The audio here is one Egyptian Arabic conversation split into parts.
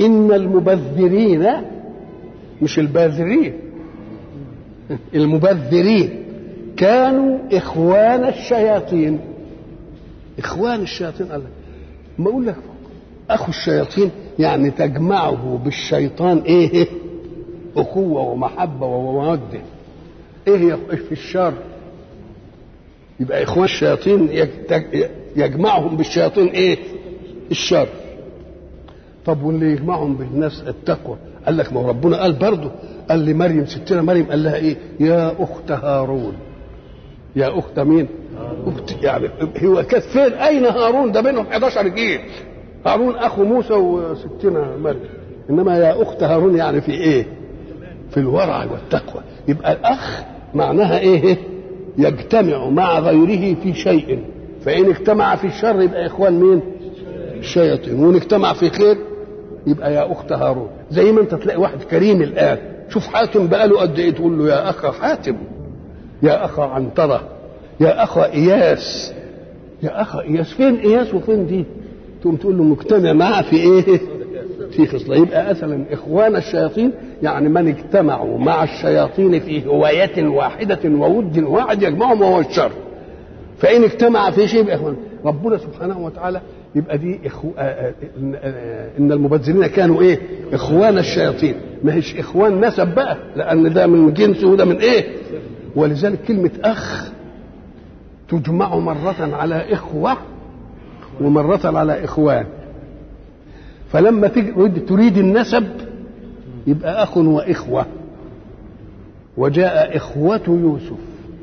إن المبذرين مش الباذرين المبذرين كانوا إخوان الشياطين إخوان الشياطين قال لك ما أقول لك أخو الشياطين يعني تجمعه بالشيطان إيه أخوة ومحبة ومودة إيه في الشر يبقى إخوان الشياطين يجمعهم بالشياطين إيه الشر طب واللي يجمعهم بالناس التقوى قال لك ما هو ربنا قال برضه قال لمريم ستنا مريم قال لها ايه يا اخت هارون يا اخت مين اخت يعني هو كانت فين اين هارون ده بينهم 11 جيل هارون اخو موسى وستنا مريم انما يا اخت هارون يعني في ايه في الورع والتقوى يبقى الاخ معناها ايه يجتمع مع غيره في شيء فان اجتمع في الشر يبقى اخوان مين الشياطين وان اجتمع في خير يبقى يا اخت هارون زي ما انت تلاقي واحد كريم الان شوف حاتم بقاله قد ايه تقول له يا اخا حاتم يا اخا عنتره يا اخا اياس يا اخا اياس فين اياس وفين دي تقوم تقول له مجتمع معه في ايه في خصله يبقى مثلا اخوان الشياطين يعني من اجتمعوا مع الشياطين في هواية واحدة وود واحد يجمعهم وهو الشر فإن اجتمع في شيء يبقى إخوان ربنا سبحانه وتعالى يبقى دي إخو... آآ آآ إن المبذرين كانوا إيه إخوان الشياطين ما هيش إخوان نسب بقى لأن ده من جنس وده من إيه ولذلك كلمة أخ تجمع مرة على إخوة ومرة على إخوان فلما تجي تريد النسب يبقى أخ وإخوة وجاء إخوة يوسف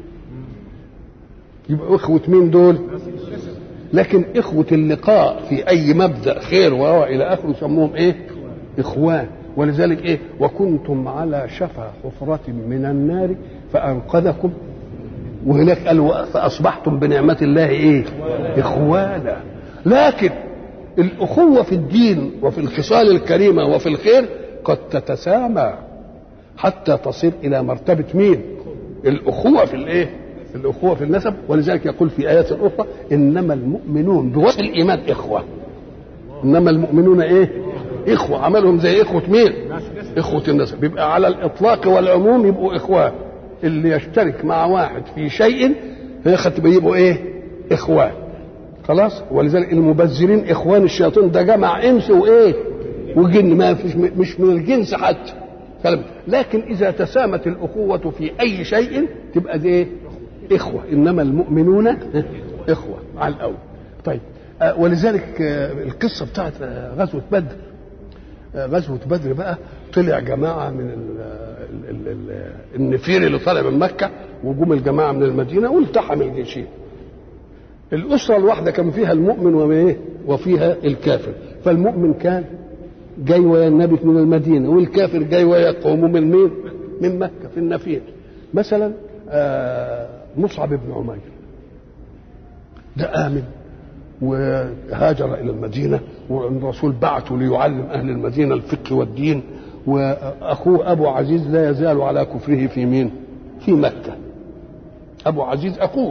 يبقى إخوة مين دول لكن إخوة اللقاء في أي مبدأ خير وهو إلى آخره يسموهم إيه إخوان ولذلك إيه وكنتم على شفا حفرة من النار فأنقذكم وهناك قال فأصبحتم بنعمة الله إيه إخوانا لكن الأخوة في الدين وفي الخصال الكريمة وفي الخير قد تتسامى حتى تصل إلى مرتبة مين الأخوة في الإيه الأخوة في النسب ولذلك يقول في آيات أخرى إنما المؤمنون بوصف الإيمان إخوة إنما المؤمنون إيه إخوة عملهم زي إخوة مين إخوة النسب يبقى على الإطلاق والعموم يبقوا إخوان اللي يشترك مع واحد في شيء ياخد يبقوا إيه إخوان خلاص ولذلك المبذرين إخوان الشياطين ده جمع إنس وإيه وجن ما فيش مش من الجنس حتى لكن إذا تسامت الأخوة في أي شيء تبقى دي إيه إخوة إنما المؤمنون إخوة على الأول طيب آه ولذلك آه القصة بتاعت آه غزوة بدر غزوة بدر بقى طلع جماعة من ال ال ال النفير اللي طالع من مكة وجم الجماعة من المدينة والتحم الجيشين الأسرة الواحدة كان فيها المؤمن وإيه وفيها الكافر فالمؤمن كان جاي ويا النبي من المدينة والكافر جاي ويا قومه من مين من مكة في النفير مثلا آه مصعب بن عمير ده آمن وهاجر إلى المدينة والرسول بعثه ليعلم أهل المدينة الفقه والدين وأخوه أبو عزيز لا يزال على كفره في مين في مكة أبو عزيز أخوه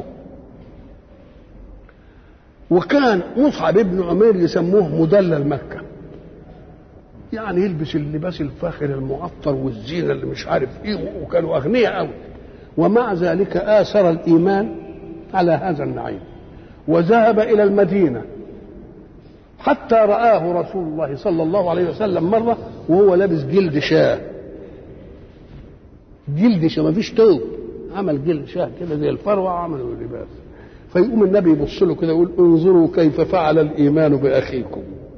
وكان مصعب بن عمير يسموه مدلل مكة يعني يلبس اللباس الفاخر المعطر والزينة اللي مش عارف ايه وكانوا أغنياء قوي ومع ذلك آثر الإيمان على هذا النعيم وذهب إلى المدينة حتى رآه رسول الله صلى الله عليه وسلم مرة وهو لابس جلد شاه جلد شاه ما فيش توب عمل جلد شاه كده زي الفروة عملوا اللباس فيقوم النبي يبص له كده يقول انظروا كيف فعل الإيمان بأخيكم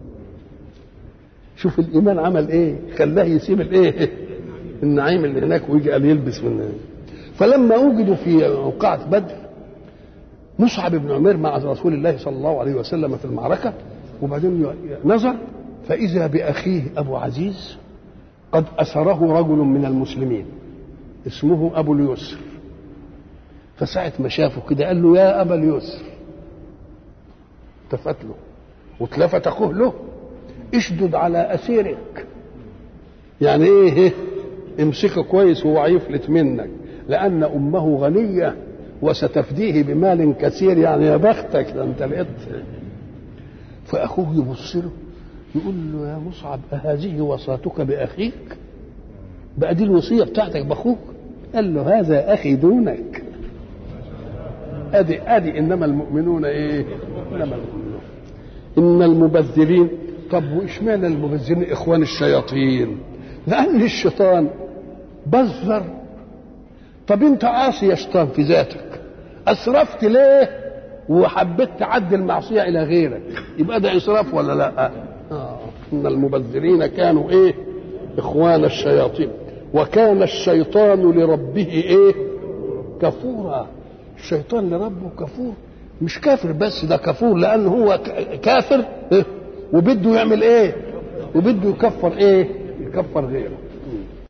شوف الإيمان عمل إيه خلاه يسيب الإيه النعيم اللي هناك ويجي قال يلبس من فلما وجدوا في موقعة بدر مصعب بن عمير مع رسول الله صلى الله عليه وسلم في المعركة وبعدين نظر فإذا بأخيه أبو عزيز قد أسره رجل من المسلمين اسمه أبو اليسر فساعة ما شافه كده قال له يا أبا اليسر التفت له واتلفت أخوه له اشدد على أسيرك يعني إيه امسكه كويس وهو هيفلت منك لأن أمه غنية وستفديه بمال كثير يعني يا بختك ده أنت لقيت فأخوه يبص له يقول له يا مصعب أهذه وصاتك بأخيك بقى دي الوصية بتاعتك بأخوك قال له هذا أخي دونك أدي أدي إنما المؤمنون إيه إنما المؤمنون إن المبذرين طب وإشمعنى المبذرين إخوان الشياطين لأن الشيطان بذر طب أنت عاصي يا شيطان في ذاتك أسرفت ليه وحبيت تعدي المعصية إلى غيرك يبقى ده إسراف ولا لا آه. إن المبذرين كانوا إيه إخوان الشياطين وكان الشيطان لربه إيه كفورا الشيطان لربه كفور مش كافر بس ده كفور لأنه هو كافر وبده يعمل إيه وبده يكفر إيه يكفر غيره